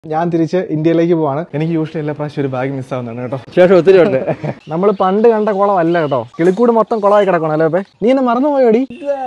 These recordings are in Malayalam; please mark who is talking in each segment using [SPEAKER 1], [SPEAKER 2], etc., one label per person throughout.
[SPEAKER 1] ഞാൻ തിരിച്ച് ഇന്ത്യയിലേക്ക് പോവാണ് എനിക്ക് യൂഷ്വലി എല്ലാ പ്രാവശ്യം ഒരു ബാഗ് മിസ്സാവുന്നതാണ് കേട്ടോ
[SPEAKER 2] ശേഷം ഒത്തിരി ഉണ്ട്
[SPEAKER 1] നമ്മൾ പണ്ട് കണ്ട കുളമല്ല കേട്ടോ കിളിക്കൂട് മൊത്തം കുളമായി കിടക്കണം അല്ലേ അപ്പേ നീ എന്നെ മറന്നുപോയോടി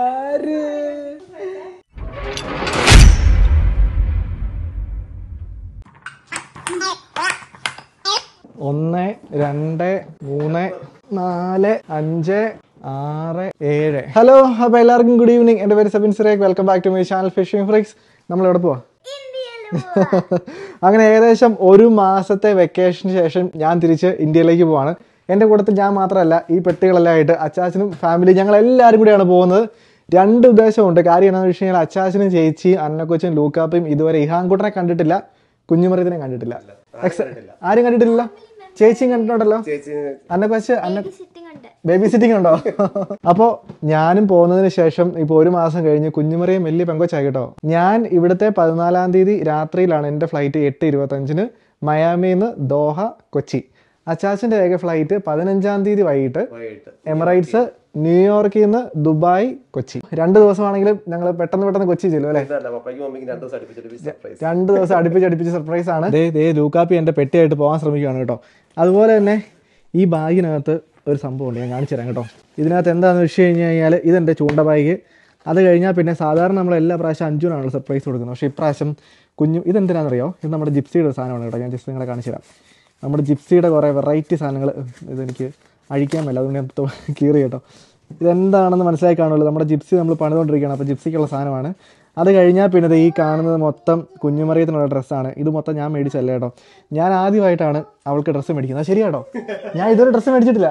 [SPEAKER 1] ഒന്ന് രണ്ട് മൂന്ന് നാല് അഞ്ച് ആറ് ഏഴ് ഹലോ അപ്പൊ എല്ലാവർക്കും ഗുഡ് ഈവനിങ് എന്റെ പേര് Sabin Sirekh welcome back to my channel fishing freaks നമ്മൾ എവിടെ പോവാ അങ്ങനെ ഏകദേശം ഒരു മാസത്തെ വെക്കേഷന് ശേഷം ഞാൻ തിരിച്ച് ഇന്ത്യയിലേക്ക് പോവാണ് എൻ്റെ കൂട്ടത്തിൽ ഞാൻ മാത്രമല്ല ഈ പെട്ടികളെല്ലാം ആയിട്ട് അച്ചാച്ചനും ഫാമിലി ഞങ്ങൾ എല്ലാവരും കൂടിയാണ് പോകുന്നത് രണ്ട് ഉദ്ദേശമുണ്ട് കാര്യം എന്താണെന്ന് വെച്ച് കഴിഞ്ഞാൽ അച്ചാച്ചനും ചേച്ചിയും അന്നക്കൊച്ചും ലൂക്കാപ്പയും ഇതുവരെ ഇഹാൻകുട്ടനെ കണ്ടിട്ടില്ല കുഞ്ഞുമറിയത്തിനെ കണ്ടിട്ടില്ല എക്സ- ആരും കണ്ടിട്ടില്ലല്ലോ ചേച്ചിയും കണ്ടിട്ടുണ്ടല്ലോ അന്നക്കൊച്ച് അന്ന
[SPEAKER 3] സിറ്റിംഗ് ഉണ്ട്
[SPEAKER 1] ബേബി സിറ്റിംഗ് ഉണ്ടോ അപ്പോ ഞാനും പോകുന്നതിന് ശേഷം ഇപ്പൊ ഒരു മാസം കഴിഞ്ഞ് കുഞ്ഞുമറിയും വലിയ പെങ്കൊച്ചായി കേട്ടോ ഞാൻ ഇവിടുത്തെ പതിനാലാം തീയതി രാത്രിയിലാണ് എൻ്റെ ഫ്ലൈറ്റ് എട്ട് ഇരുപത്തഞ്ചിന് മയാമിന്ന് ദോഹ കൊച്ചി അച്ചാച്ചന്റെ ഏക ഫ്ലൈറ്റ് പതിനഞ്ചാം തീയതി വൈകിട്ട് എമിറേറ്റ്സ് ന്യൂയോർക്കിൽ നിന്ന് ദുബായ് കൊച്ചി രണ്ട് ദിവസമാണെങ്കിലും ഞങ്ങൾ പെട്ടെന്ന് പെട്ടെന്ന് കൊച്ചി ചെല്ലും അല്ലേ
[SPEAKER 2] പപ്പയ്ക്കും മമ്മിക്കും രണ്ടു ദിവസം അടുപ്പിച്ചിട്ട് സർപ്രൈസ്
[SPEAKER 1] രണ്ട് ദിവസം അടുപ്പിച്ച് അടുപ്പിച്ച് സർപ്രൈസ് ആണ് ദേ ദേ ലൂക്കാപ്പി എൻ്റെ പെട്ടിയായിട്ട് പോകാൻ ശ്രമിക്കുകയാണ് കേട്ടോ അതുപോലെ തന്നെ ഈ ബാഗിനകത്ത് ഒരു സംഭവമുണ്ട് ഞാൻ കാണിച്ചു തരാം കേട്ടോ ഇതിനകത്ത് എന്താണെന്ന് വെച്ച് കഴിഞ്ഞ് കഴിഞ്ഞാൽ ഇതെൻ്റെ ചൂണ്ട ബാഗ് അത് കഴിഞ്ഞാൽ പിന്നെ സാധാരണ നമ്മൾ എല്ലാ പ്രാവശ്യം അഞ്ചൂനാണല്ലോ സർപ്രൈസ് കൊടുക്കുന്നത് പക്ഷേ ഇപ്രാവശ്യം കുഞ്ഞു ഇതെന്തിനാണെന്നറിയോ ഇത് നമ്മുടെ ജിപ്സിയുടെ ഒരു സാധനമാണ് കേട്ടോ ഞാൻ ജസ്റ്റ് നിങ്ങളെ കാണിച്ചു തരാം നമ്മുടെ ജിപ്സിയുടെ കുറേ വെറൈറ്റി സാധനങ്ങൾ ഇതെനിക്ക് അഴിക്കാൻ പറ്റില്ല അതുകൊണ്ട് ഞാൻ തൊ- കീറി കേട്ടോ ഇതെന്താണെന്ന് മനസ്സിലായി കാണുമല്ലോ നമ്മുടെ ജിപ്സി നമ്മൾ പണിതുകൊണ്ടിരിക്കുകയാണ് അപ്പോൾ ജിപ്സിക്കുള്ള സാധനമാണ് അത് കഴിഞ്ഞാൽ പിന്നെ ദേ ഈ കാണുന്നത് മൊത്തം കുഞ്ഞുമറിയത്തിനുള്ള ഡ്രസ്സാണ് ഇത് മൊത്തം ഞാൻ മേടിച്ചല്ല കേട്ടോ ഞാൻ ആദ്യമായിട്ടാണ് അവൾക്ക് ഡ്രസ്സ് മേടിക്കുന്നത് അത് ശരിയാട്ടോ ഞാൻ ഇതൊരു ഡ്രസ്സ് മേടിച്ചിട്ടില്ല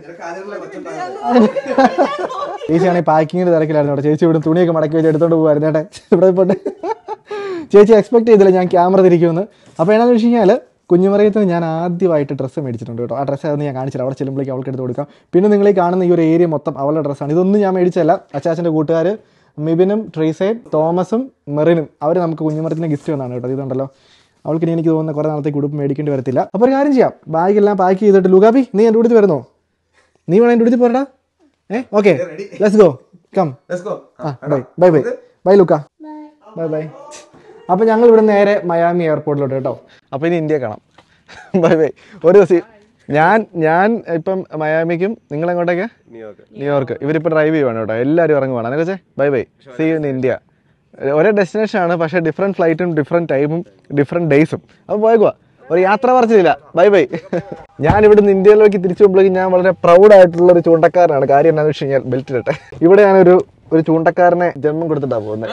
[SPEAKER 1] ചേച്ചിയാണെങ്കിൽ പാക്കിങ്ങിന്റെ തിരക്കിലായിരുന്നു കേട്ടോ ചേച്ചി ഇവിടെ തുണിയൊക്കെ മടക്കി വെച്ച് എടുത്തോണ്ട് പോകുമായിരുന്നു കേട്ടെ ഇവിടെ പോട്ടെ ചേച്ചി എക്സ്പെക്ട് ചെയ്തില്ല ഞാൻ ക്യാമറ തിരിക്കുമെന്ന് അപ്പോൾ എന്നാന്ന് വെച്ച് കഴിഞ്ഞാൽ കുഞ്ഞുമറിയത്തിന് ഞാൻ ആദ്യമായിട്ട് ഡ്രസ്സ് മേടിച്ചിട്ടുണ്ട് കേട്ടോ ആ ഡ്രസ്സ് അതൊന്ന് ഞാൻ കാണിച്ചില്ല അവിടെ ചെല്ലുമ്പോഴേക്ക് അവൾക്ക് എടുത്ത് കൊടുക്കാം പിന്നെ നിങ്ങൾ ഈ കാണുന്ന ഈ ഒരു ഏരിയ മൊത്തം അവളുടെ ഡ്രസ്സാണ് ഇതൊന്നും ഞാൻ മേടിച്ചല്ല അച്ചാച്ചൻ്റെ കൂട്ടുകാർ മിബിനും ട്രീസയും തോമസും മെറിനും അവർ നമുക്ക് കുഞ്ഞുമരത്തിന് ഗിഫ്റ്റ് വന്നാണ് കേട്ടോ ഇതുണ്ടല്ലോ അവൾക്ക് ഇനി എനിക്ക് തോന്നുന്ന കുറേ നാളത്തേക്ക് ഉടുപ്പ് മേടിക്കേണ്ടി വരത്തില്ല അപ്പോൾ ഒരു കാര്യം ചെയ്യാം ബാഗെല്ലാം പാക്ക് ചെയ്തിട്ട് ലുഗാബി നീ എൻ്റെ അടുത്ത് വരുന്നോ നീ വേണം എൻ്റെ അടുത്ത് പോരടാ ഏ ഓക്കെ ലെറ്റ്സ് ഗോ കം ആ ബൈ ബൈ ബൈ ബൈ ലുക്ക ബൈ ബൈ അപ്പോൾ ഞങ്ങൾ ഇവിടെ നേരെ മയാമി എയർപോർട്ടിലോട്ട് കേട്ടോ അപ്പോൾ ഇനി ഇന്ത്യ കാണാം ബൈ ബൈ ഒരു ദിവസം ഞാൻ ഞാൻ ഇപ്പം മയാമിക്കും നിങ്ങൾ എങ്ങോട്ടേക്ക്
[SPEAKER 2] ന്യൂയോർക്ക്
[SPEAKER 1] ന്യൂയോർക്ക് ഇവരിപ്പോൾ ഡ്രൈവ് ചെയ്യുവാണ് കേട്ടോ എല്ലാവരും ഇറങ്ങുവാണ് അതൊക്കെ വെച്ചേ bye bye see in India ഒരേ ഡെസ്റ്റിനേഷൻ ആണ് പക്ഷേ ഡിഫറെൻറ്റ് ഫ്ലൈറ്റും ഡിഫറെൻറ്റ് ടൈമും ഡിഫറെൻറ്റ് ഡേയ്സും അപ്പോൾ പോയേക്കുവാ ഒരു യാത്ര പറിച്ചില്ല ബൈ ബൈ ഞാൻ ഇവിടുന്ന് ഇന്ത്യയിലേക്ക് തിരിച്ചു പോകുമ്പോഴേക്കും ഞാൻ വളരെ പ്രൗഡ് ആയിട്ടുള്ള ഒരു ചൂണ്ടക്കാരനാണ് കാര്യം എന്താണെന്ന് വെച്ച് കഴിഞ്ഞാൽ ബെൽറ്റ് ഇട്ടെ ഇവിടെ ഞാനൊരു ഒരു ചൂണ്ടക്കാരനെ ജന്മം കൊടുത്തിട്ടാണ് പോകുന്നത്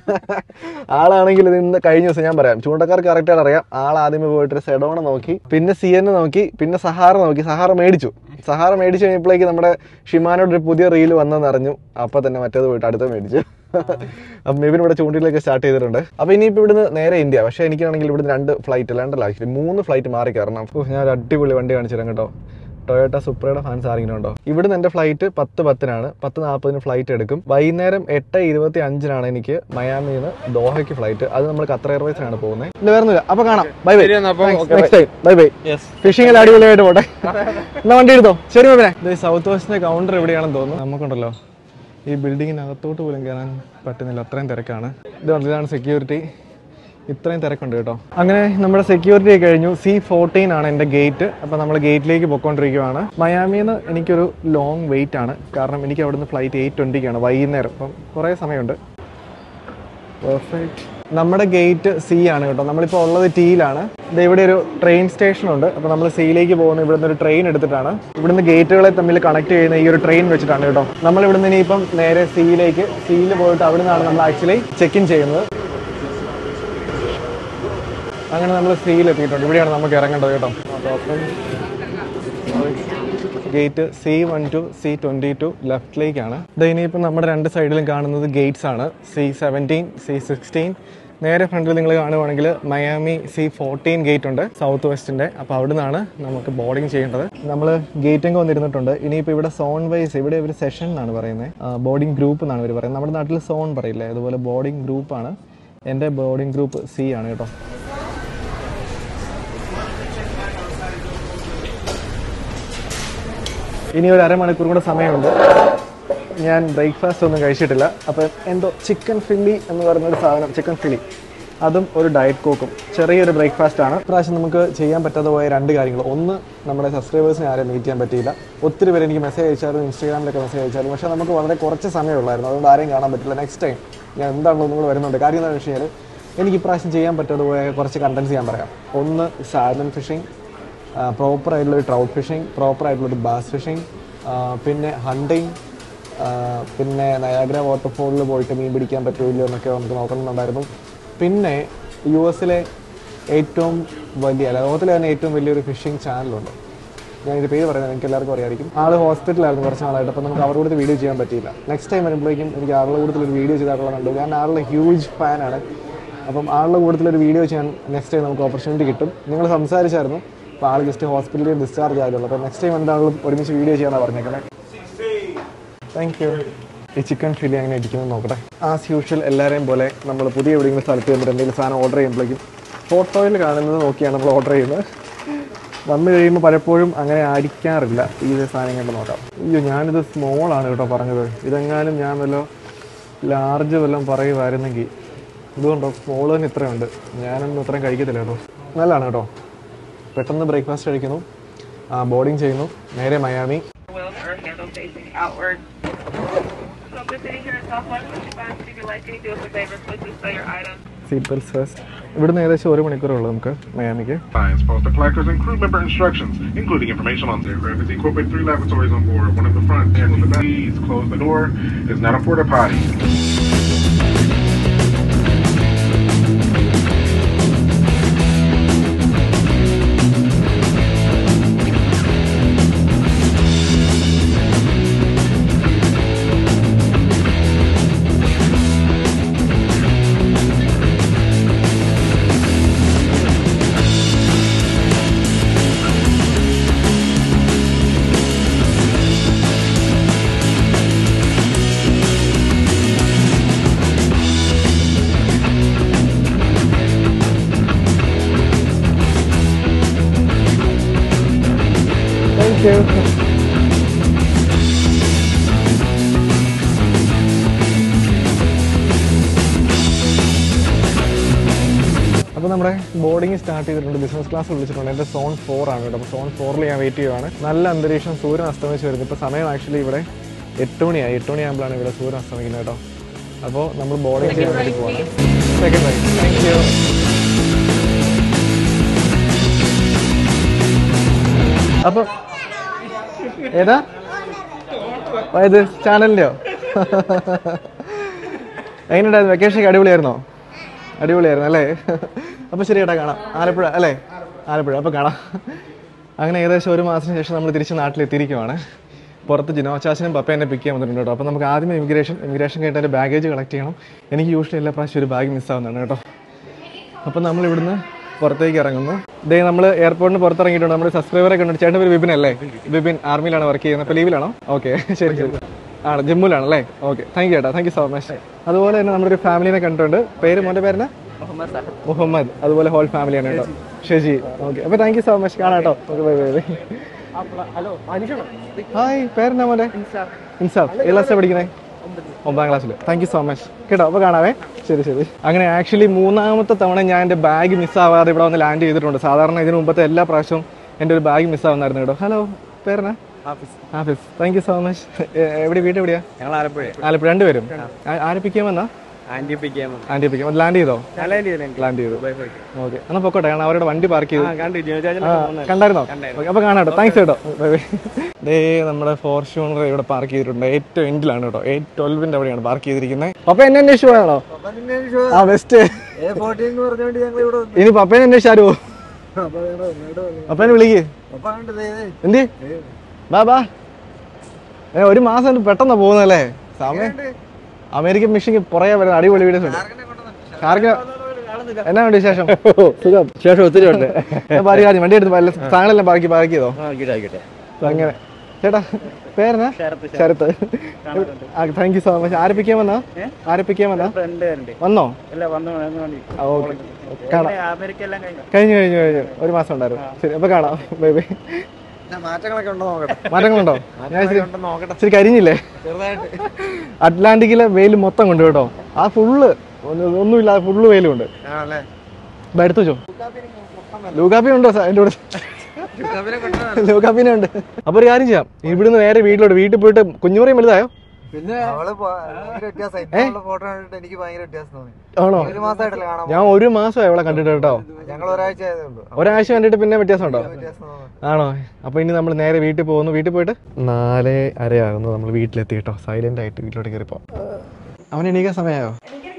[SPEAKER 1] ആളാണെങ്കിൽ ഇന്ന് കഴിഞ്ഞ ദിവസം ഞാൻ പറയാം ചൂണ്ടക്കാർക്ക് കറക്റ്റായിട്ട് അറിയാം ആൾ ആദ്യമേ പോയിട്ട് ഒരു സെഡോണ നോക്കി പിന്നെ സി എൻ നോക്കി പിന്നെ സഹാറ നോക്കി സഹാറ മേടിച്ചു സഹാറ മേടിച്ചു കഴിഞ്ഞപ്പോഴേക്ക് നമ്മുടെ ഷിമാനോട് ഒരു പുതിയ റീൽ വന്നെന്ന് അറിഞ്ഞു അപ്പൊ തന്നെ മറ്റേത് പോയിട്ട് അടുത്ത മേടിച്ചു അപ്പം മെബിൻ ഇവിടെ ചൂണ്ടിലേക്ക് സ്റ്റാർട്ട് ചെയ്തിട്ടുണ്ട് അപ്പൊ ഇനിയിപ്പോൾ ഇവിടുന്ന് നേരെ ഇന്ത്യ പക്ഷേ എനിക്കാണെങ്കിൽ ഇവിടുന്ന് രണ്ട് ഫ്ലൈറ്റ് അല്ലാണ്ടല്ല ആക്ച്വലി മൂന്ന് ഫ്ലൈറ്റ് മാറി കയറണം ഓ, ഞാൻ ഒരു അടിപൊളി വണ്ടി കാണിച്ചു തരാം കേട്ടോ ടൊയോട്ട സുപ്രയുടെ ഫാൻസ് ആരെങ്കിലും ഉണ്ടോ ഇവിടുന്ന് എന്റെ ഫ്ലൈറ്റ് പത്ത് പത്തിനാണ് പത്ത് നാൽപ്പതിന് ഫ്ലൈറ്റ് എടുക്കും വൈകുന്നേരം എട്ട് ഇരുപത്തി അഞ്ചിനാണ് എനിക്ക് മയാമിയിൽ നിന്ന് ദോഹയ്ക്ക് ഫ്ലൈറ്റ് അത് നമ്മൾ ഖത്തർ എയർവേസിനാണ് പോകുന്നത് ഇല്ല വേറൊന്നുമില്ല അപ്പൊ കാണാം bye bye next time bye bye ഫിഷിംഗിൽ അടിപൊളിയായിട്ട് പോട്ടെ എന്നാ വണ്ടി എടുത്തോ ശരി മേബിനെ ഇത് സൗത്ത് വെസ്റ്റിന്റെ കൗണ്ടർ എവിടെയാണെന്ന് തോന്നുന്നു നമുക്കുണ്ടല്ലോ ഈ ബിൽഡിങ്ങിനകത്തോട്ട് പോലും കയറാൻ പറ്റുന്നില്ല അത്രയും തിരക്കാണ് ഇതാണ് ഇതാണ് സെക്യൂരിറ്റി ഇത്രയും തിരക്കുണ്ട് കേട്ടോ അങ്ങനെ നമ്മുടെ സെക്യൂരിറ്റി കഴിഞ്ഞു സി ഫോർട്ടീൻ ആണ് എൻ്റെ ഗേറ്റ് അപ്പോൾ നമ്മൾ ഗേറ്റിലേക്ക് പൊയ്ക്കൊണ്ടിരിക്കുകയാണ് മയാമിന്ന് എനിക്കൊരു ലോങ് വെയിറ്റ് ആണ് കാരണം എനിക്ക് അവിടുന്ന് ഫ്ലൈറ്റ് എയ്റ്റ് ട്വൻറ്റിക്കാണ് വൈകുന്നേരം അപ്പം കുറേ സമയമുണ്ട് പെർഫെക്റ്റ് നമ്മുടെ ഗേറ്റ് സി ആണ് കേട്ടോ നമ്മളിപ്പോൾ ഉള്ളത് ടിയിലാണ് ഇത് ഇവിടെ ഒരു ട്രെയിൻ സ്റ്റേഷൻ ഉണ്ട് അപ്പോൾ നമ്മൾ സിയിലേക്ക് പോകുന്ന ഇവിടുന്ന് ഒരു ട്രെയിൻ എടുത്തിട്ടാണ് ഇവിടുന്ന് ഗേറ്റുകളെ തമ്മിൽ കണക്ട് ചെയ്യുന്ന ഈ ഒരു ട്രെയിൻ വെച്ചിട്ടാണ് കേട്ടോ നമ്മൾ ഇവിടുന്ന് ഇനിയിപ്പം നേരെ സിയിലേക്ക് സിയിൽ പോയിട്ട് അവിടെ നിന്നാണ് നമ്മൾ ആക്ച്വലി ചെക്ക് ഇൻ ചെയ്യുന്നത് അങ്ങനെ നമ്മൾ സിയിൽ എത്തിയിട്ടുണ്ട് ഇവിടെയാണ് നമുക്ക് ഇറങ്ങേണ്ടത് കേട്ടോ gate C one two C twenty two ലെഫ്റ്റിലേക്കാണ് ഇത് ഇനിയിപ്പോൾ നമ്മുടെ രണ്ട് സൈഡിലും കാണുന്നത് ഗേറ്റ്സ് ആണ് സി സെവൻറ്റീൻ സി സിക്സ്റ്റീൻ നേരെ ഫ്രണ്ടിൽ നിങ്ങൾ കാണുവാണെങ്കിൽ മയാമി സി ഫോർട്ടീൻ ഗേറ്റ് ഉണ്ട് സൗത്ത് വെസ്റ്റിന്റെ അപ്പോൾ അവിടെ നിന്നാണ് നമുക്ക് ബോർഡിംഗ് ചെയ്യേണ്ടത് നമ്മൾ ഗേറ്റിംഗ് വന്നിരുന്നിട്ടുണ്ട് ഇനിയിപ്പോൾ ഇവിടെ സോൺ വൈസ് ഇവിടെ ഒരു സെഷൻ എന്നാണ് പറയുന്നത് ബോർഡിംഗ് ഗ്രൂപ്പ് എന്നാണ് ഇവർ പറയുന്നത് നമ്മുടെ നാട്ടിൽ സോൺ പറയില്ലേ അതുപോലെ ബോർഡിംഗ് ഗ്രൂപ്പാണ് എൻ്റെ ബോർഡിംഗ് ഗ്രൂപ്പ് സി ആണ് കേട്ടോ ഇനി ഒരു അരമണിക്കൂർ കൂടെ സമയമുണ്ട് ഞാൻ ബ്രേക്ക്ഫാസ്റ്റ് ഒന്നും കഴിച്ചിട്ടില്ല അപ്പം എന്തോ ചിക്കൻ ഫില്ലി എന്ന് പറയുന്ന ഒരു സാധനം ചിക്കൻ ഫില്ലി അതും ഒരു ഡയറ്റ് കോക്കും ചെറിയൊരു ബ്രേക്ക്ഫാസ്റ്റ് ആണ് ഇപ്രാവശ്യം നമുക്ക് ചെയ്യാൻ പറ്റാതെ പോയ രണ്ട് കാര്യങ്ങൾ ഒന്ന് നമ്മുടെ സബ്സ്ക്രൈബേഴ്സിനെ ആരെയും മീറ്റ് ചെയ്യാൻ പറ്റിയില്ല ഒത്തിരി പേര് എനിക്ക് മെസ്സേജ് അയച്ചാലും ഇൻസ്റ്റാഗ്രാമിലൊക്കെ മെസ്സേജ് അയച്ചാലും പക്ഷേ നമുക്ക് വളരെ കുറച്ച് സമയമുള്ളായിരുന്നു അതുകൊണ്ട് ആരെയും കാണാൻ പറ്റില്ല നെക്സ്റ്റ് ടൈം ഞാൻ എന്താണല്ലോ നിങ്ങൾ വരുന്നുണ്ട് കാര്യം എന്താണെന്ന് വെച്ച് കഴിഞ്ഞാൽ എനിക്ക് ഇപ്രാവശ്യം ചെയ്യാൻ പറ്റാതെ പോയ കുറച്ച് കണ്ടൻസ് ഞാൻ പറയാം ഒന്ന് സാൽമൺ ഫിഷിംഗ് പ്രോപ്പർ ആയിട്ടുള്ള ഒരു ട്രൗട്ട് ഫിഷിംഗ് പ്രോപ്പർ ആയിട്ടുള്ള ഒരു ബാസ് ഫിഷിംഗ് പിന്നെ ഹണ്ടിങ് പിന്നെ നയാഗ്ര വാട്ടർഫോളിൽ പോയിട്ട് മീൻ പിടിക്കാൻ പറ്റുമല്ലോ എന്നൊക്കെ നമുക്ക് നോക്കണമെന്നുണ്ടായിരുന്നു പിന്നെ യു എസിലെ ഏറ്റവും വലിയ അല്ല ലോകത്തിലെ തന്നെ ഏറ്റവും വലിയൊരു ഫിഷിംഗ് ചാനലുണ്ട് ഞാൻ ഇതിന്റെ പേര് പറയുന്നത് എനിക്ക് എല്ലാവർക്കും അറിയായിരിക്കും ആള് ഹോസ്പിറ്റലായിരുന്നു കുറച്ച് നാളായിട്ട് അപ്പോൾ നമുക്ക് അവരുടെ വീഡിയോ ചെയ്യാൻ പറ്റിയില്ല നെക്സ്റ്റ് ടൈം വരുമ്പോഴേക്കും എനിക്ക് ആളുടെ കൂടുതൽ ഒരു വീഡിയോ ചെയ്താലുള്ളതുണ്ട് ഞാൻ ആളുടെ ഹ്യൂജ് ഫാനാണ് അപ്പം ആളുടെ കൂടുതൽ ഒരു വീഡിയോ ചെയ്യാൻ നെക്സ്റ്റ് ടൈം നമുക്ക് ഓപ്പർച്യൂണിറ്റി കിട്ടും നിങ്ങൾ സംസാരിച്ചായിരുന്നു അപ്പോൾ ആൾ ജസ്റ്റ് ഹോസ്പിറ്റലിൽ ഡിസ്ചാർജ് ആയതുള്ളൂ അപ്പോൾ നെക്സ്റ്റ് ടൈം എന്താണെങ്കിലും ഒരുമിച്ച് വീഡിയോ ചെയ്യാനാണ് പറഞ്ഞേക്കണേ താങ്ക് യു ഈ ചിക്കൻ ചില്ലി അങ്ങനെ ഇരിക്കുന്നത് നോക്കട്ടെ ആസ് യൂഷ്വൽ എല്ലാവരെയും പോലെ നമ്മൾ പുതിയ എവിടെയെങ്കിലും സ്ഥലത്ത് ചെന്നിട്ട് എന്തെങ്കിലും സാധനം ഓർഡർ ചെയ്യുമ്പോഴേക്കും ഫോട്ടോയിൽ കാണുന്നത് നോക്കിയാണ് നമ്മൾ ഓർഡർ ചെയ്യുന്നത് വന്നു കഴിയുമ്പോൾ പലപ്പോഴും അങ്ങനെ ആയിരിക്കാറില്ല ഈ ഒരു സാധനം കണ്ട് നോക്കാം അയ്യോ ഞാനിത് സ്മോൾ ആണ് കേട്ടോ പറഞ്ഞത് ഇതെങ്ങാനും ഞാൻ വല്ല ലാർജ് വല്ലതും പറയുമായിരുന്നെങ്കിൽ ഇതുകൊണ്ടോ സ്മോൾ തന്നെ ഇത്രയുണ്ട് ഞാനൊന്നും ഇത്രയും കഴിക്കത്തില്ല കേട്ടോ നല്ലതാണ് കേട്ടോ പെട്ടെന്ന് ബ്രേക്ക്ഫാസ്റ്റ് കഴിക്കുന്നു ബോർഡിങ് ചെയ്യുന്നു നേരെ Miami
[SPEAKER 3] wheels are handle facing outward. So if you're sitting here in Southwest Michigan, if you'd like any deals or favors, please display your items.
[SPEAKER 1] Seat belt first ഇവിടുന്ന് ഏകദേശം ഒരു മണിക്കൂറുള്ളൂ നമുക്ക് മയാമിക്ക്
[SPEAKER 4] Signs, poster placards, and crew member instructions, including information on the aircraft is equipped with three lavatories on board. One in the front, two in the back. Please close the door. It's not a porta potty.
[SPEAKER 1] Thank you അപ്പോൾ നമ്മുടെ ബോർഡിംഗ് സ്റ്റാർട്ട് ചെയ്തിട്ടുണ്ട് ബിസിനസ് ക്ലാസ് വിളിച്ചിട്ടുണ്ട് എൻ്റെ സോൺ ഫോർ ആണ് കേട്ടോ അപ്പോൾ സോൺ ഫോറിൽ ഞാൻ വെയിറ്റ് ചെയ്യുവാണ് നല്ല അന്തരീക്ഷം സൂര്യൻ അസ്തമിച്ച് വരുന്നത് ഇപ്പോൾ സമയം ആക്ച്വലി ഇവിടെ എട്ട് മണിയായി എട്ട് മണിയാകുമ്പോഴാണ് ഇവിടെ സൂര്യൻ അസ്തമിക്കുന്നത് കേട്ടോ അപ്പോൾ നമ്മൾ ബോർഡിംഗ് ചെയ്യാൻ വേണ്ടി പോവാണ് സെക്കൻഡ് റൈറ്റ് താങ്ക് യു അപ്പോൾ ഏതാ ആ, ഇത് ചാനലിൻ്റെയോ എങ്ങനെയുണ്ടായിരുന്നു വെക്കേഷൻ അടിപൊളിയായിരുന്നോ അടിപൊളിയായിരുന്നു അല്ലേ അപ്പോൾ ശരി ഏട്ടാ കാണാം ആലപ്പുഴ അല്ലേ ആലപ്പുഴ അപ്പോൾ കാണാം അങ്ങനെ ഏകദേശം ഒരു മാസത്തിന് ശേഷം നമ്മൾ തിരിച്ച് നാട്ടിലെത്തിയിരിക്കുവാണ് പുറത്ത് ജിനോചാച്ചനും പപ്പ എന്നെ പിക്ക് ചെയ്യാൻ വന്നിട്ടുണ്ട് കേട്ടോ അപ്പോൾ നമുക്ക് ആദ്യം ഇമിഗ്രേഷൻ ഇമിഗ്രേഷൻ കഴിഞ്ഞിട്ട് എൻ്റെ ബാഗേജ് കളക്ട് ചെയ്യണം എനിക്ക് യൂഷ്വലി എല്ലാ പ്രാവശ്യം ഒരു ബാഗ് മിസ്സാവുന്നതാണ് കേട്ടോ അപ്പം നമ്മൾ ഇവിടുന്ന് പുറത്തേക്ക് ഇറങ്ങുന്നു ദേ നമ്മൾ എയർപോർട്ടിന് പുറത്തിറങ്ങിയിട്ടുണ്ട് നമ്മുടെ സബ്സ്ക്രൈബറെ കണ്ടിട്ട് ചേട്ടൻ പേര് വിപിൻ അല്ലേ വിപിൻ ആർമിയിലാണ് വർക്ക് ചെയ്യുന്നത് അപ്പോൾ ലീവിലാണോ ഓക്കെ ശരി ശരി ആണ് ജമ്മുവിലാണ് അല്ലേ ഓക്കെ താങ്ക് യു ചേട്ടാ താങ്ക് യു സോ മച്ച് അതുപോലെ തന്നെ നമ്മുടെ ഒരു ഫാമിലിനെ കണ്ടിട്ടുണ്ട് പേര് മോൻ്റെ പേരെന്നാ മുഹമ്മദ് അതുപോലെ ഹോൾ ഫാമിലിയാണ് കേട്ടോ ഷെജി ഓക്കെ അപ്പോൾ താങ്ക് യു സോ മച്ച് കാണാം കേട്ടോ ഓക്കെ ബൈ ബൈ ഹായ് പേരെന്നാ മോൻ്റെ ഇൻസാഫ് ഏത് ക്ലാസ്സിലാണ് പഠിക്കുന്നത് ഒമ്പതാം ക്ലാസ്സിൽ താങ്ക് യു സോ മച്ച് കേട്ടോ അപ്പോൾ കാണാവേ ശരി ശരി അങ്ങനെ ആക്ച്വലി മൂന്നാമത്തെ തവണ ഞാൻ എൻ്റെ ബാഗ് മിസ്സാവാതെ ഇവിടെ വന്ന് ലാൻഡ് ചെയ്തിട്ടുണ്ട് സാധാരണ ഇതിന് മുമ്പത്തെ എല്ലാ പ്രാവശ്യവും എൻ്റെ ഒരു ബാഗ് മിസ്സാവുന്നായിരുന്നു കേട്ടോ ഹലോ പേരെന്നാ Hafis thank you so much എവിടെ വീട് എവിടെയാ
[SPEAKER 5] ഞങ്ങൾ ആലപ്പുഴ
[SPEAKER 1] ആലപ്പുഴ രണ്ടുപേരും ആ- ആരെ പിക്ക് ചെയ്യാമെന്നാ
[SPEAKER 5] ആന്റി പിക്കാൻ
[SPEAKER 1] ആൻറ്റി പിക്ക് ലാൻഡ് ചെയ്തോ
[SPEAKER 5] വന്നു
[SPEAKER 1] ലാൻഡ് ചെയ്തു ഓക്കെ എന്നാൽ പൊക്കോട്ടെ കാരണം അവരുടെ വണ്ടി പാർക്ക് ചെയ്തു
[SPEAKER 5] കണ്ടു ജിനോചാച്ചൻ
[SPEAKER 1] ആ, കണ്ടായിരുന്നോ Okay, അപ്പൊ കാണാം കേട്ടോ താങ്ക്സ് കേട്ടോ ബൈ ബൈ ദേ നമ്മുടെ ഫോർച്യൂണർ ഇവിടെ പാർക്ക് ചെയ്തിട്ടുണ്ട് ഏറ്റവും എൻഡിലാണ് കേട്ടോ എയ്റ്റ് ട്വൽവിന്റെ അവിടെയാണ് പാർക്ക് ചെയ്തിരിക്കുന്നത് പപ്പ എന്നെ അന്വേഷിച്ചു പോയാണോ ആ ബെസ്റ്റ് ഇനി പപ്പേനെ അന്വേഷിച്ചാരോ പപ്പേനെ വിളിക്ക് എന്തി ബാ ബാ ഏ ഒരു മാസം കൊണ്ട് പെട്ടെന്ന് പോകുന്നല്ലേ സമയം അമേരിക്കൻ മിഷിക്ക് പുറകെ വരുന്ന അടിപൊളി വീഡിയോസ് ഉണ്ട് ഷാർക്ക് എന്നാ വേണ്ടി വിശേഷം സുഖം
[SPEAKER 5] ശേഷം ഒത്തിരി ഉണ്ട്
[SPEAKER 1] ഞാൻ പാരി കാര്യം വണ്ടി എടുത്ത് വല്ല സാധനമെല്ലാം ബാക്കി പാർക്ക് ചെയ്തോ അപ്പൊ അങ്ങനെ ചേട്ടാ പേരെന്നാ Sharath thank you so much ആരപ്പിക്കാൻ വന്നാ ആരപ്പിക്കാൻ വന്നാ
[SPEAKER 5] ഫ്രണ്ട് ഉണ്ട്
[SPEAKER 1] വന്നോ
[SPEAKER 5] ഇല്ല വന്നു വന്നു വന്നു
[SPEAKER 1] ആ, ഓക്കെ കാണാം
[SPEAKER 5] അമേരിക്ക എല്ലാം കഴിഞ്ഞു
[SPEAKER 1] കഴിഞ്ഞു കഴിഞ്ഞു കഴിഞ്ഞു ഒരു മാസം ഉണ്ടായിരുന്നു ശരി അപ്പൊ കാണാം ബൈ ബൈ
[SPEAKER 5] മാറ്റങ്ങളൊക്കെ ഉണ്ടോ നോക്കട്ടെ
[SPEAKER 1] മാറ്റങ്ങളുണ്ടോ ഞാൻ ഇച്ചിരി
[SPEAKER 5] നോക്കട്ടെ
[SPEAKER 1] ഇച്ചിരി കരിഞ്ഞില്ലേ
[SPEAKER 5] ചെറുതായിട്ട്
[SPEAKER 1] അറ്റ്ലാന്റിക്കിലെ വെയിൽ മൊത്തം കൊണ്ട് കേട്ടോ ആ ഫുള്ള് ഒന്നും- ഒന്നുമില്ല ഫുള്ള് വെയിലുണ്ട്
[SPEAKER 5] ആണല്ലേ
[SPEAKER 1] ഇപ്പൊ എടുത്തു വെച്ചോ ലൂക്കാപ്പി ഉണ്ടോ സാ- എൻ്റെ കൂടെ ലൂക്കാപ്പിനെ ഉണ്ട് അപ്പൊ ഒരു കാര്യം ചെയ്യാം ഇവിടുന്ന് നേരെ വീട്ടിലോട്ട് വീട്ടിൽ പോയിട്ട് കുഞ്ഞുമറിയും വലുതായോ
[SPEAKER 5] പിന്നെ അവള് പോ- ഭയങ്കര വ്യത്യാസം ഇന്നലെ ഫോട്ടോ കണ്ടിട്ട് എനിക്ക് ഭയങ്കര വ്യത്യാസം തോന്നി
[SPEAKER 1] ആണോ
[SPEAKER 5] ഒരു മാസമായിട്ടല്ലേ കാണാൻ
[SPEAKER 1] ഞാൻ ഒരു മാസമായി അവളെ കണ്ടിട്ട് കേട്ടോ
[SPEAKER 5] ഞങ്ങൾ ഒരാഴ്ച ആയതേ ഉള്ളൂ
[SPEAKER 1] ഒരാഴ്ച കണ്ടിട്ട് പിന്നെ വ്യത്യാസം ഉണ്ടോ
[SPEAKER 5] വ്യത്യാസം തോന്നുന്നു
[SPEAKER 1] ആണോ അപ്പൊ ഇനി നമ്മൾ നേരെ വീട്ടിൽ പോകുന്നു വീട്ടിൽ പോയിട്ട് നാല് അരയാകുന്നു നമ്മൾ വീട്ടിലെത്തി കേട്ടോ സൈലന്റ് ആയിട്ട് വീട്ടിലോട്ട് കയറിപ്പോ അവൻ എണീക്കാൻ സമയമായോ